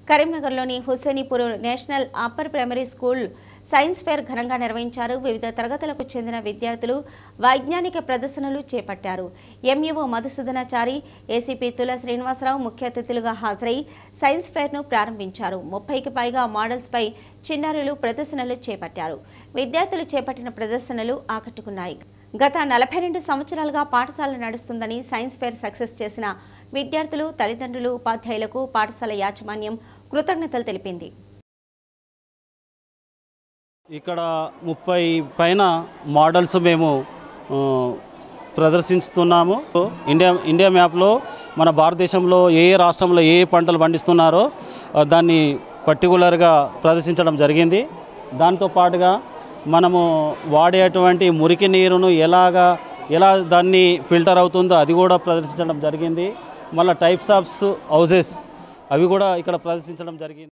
కరీంనగర్లోని Hussainipur national upper primary school science fair ఘనంగా నిర్వహించారు వివిధ తరగతులకు చెందిన విద్యార్థులు వైజ్ఞానిక ప్రదర్శనలు చేపట్టారు ఎంఈఓ మధుసూదనాచారి ఏసీపీ తుల శ్రీనివాసరావు ముఖ్య అతిథులుగా హాజరై సైన్స్ ఫేర్ను ప్రారంభించారు ముప్పైకి పైగా మోడల్స్పై చిన్నారులు ప్రదర్శనలు చేపట్టారు విద్యార్థులు చేపట్టిన ప్రదర్శనలు ఆకట్టుకున్నాయి గత నలభై రెండు సంవత్సరాలుగా పాఠశాల నడుస్తుందని సైన్స్ ఫేర్ సక్సెస్ చేసిన విద్యార్థులు తల్లిదండ్రులు ఉపాధ్యాయులకు పాఠశాల యాజమాన్యం కృతజ్ఞతలు తెలిపింది ఇక్కడ ముప్పై పైన మోడల్స్ మేము ఆ, ప్రదర్శిస్తున్నాము ఇండియా ఇండియా మ్యాప్లో మన భారతదేశంలో ఏ ఏ రాష్ట్రంలో ఏ ఏ పంటలు పండిస్తున్నారో ఆ, దాన్ని పర్టికులర్గా ప్రదర్శించడం జరిగింది దాంతో పాటుగా మనము వాడేటువంటి మురికి నీరును ఎలాగా ఎలా దాన్ని ఫిల్టర్ అవుతుందో అది కూడా ప్రదర్శించడం జరిగింది మళ్ళీ టైప్స్ ఆఫ్ హౌసెస్ అవి కూడా ఇక్కడ ప్రదర్శించడం జరిగింది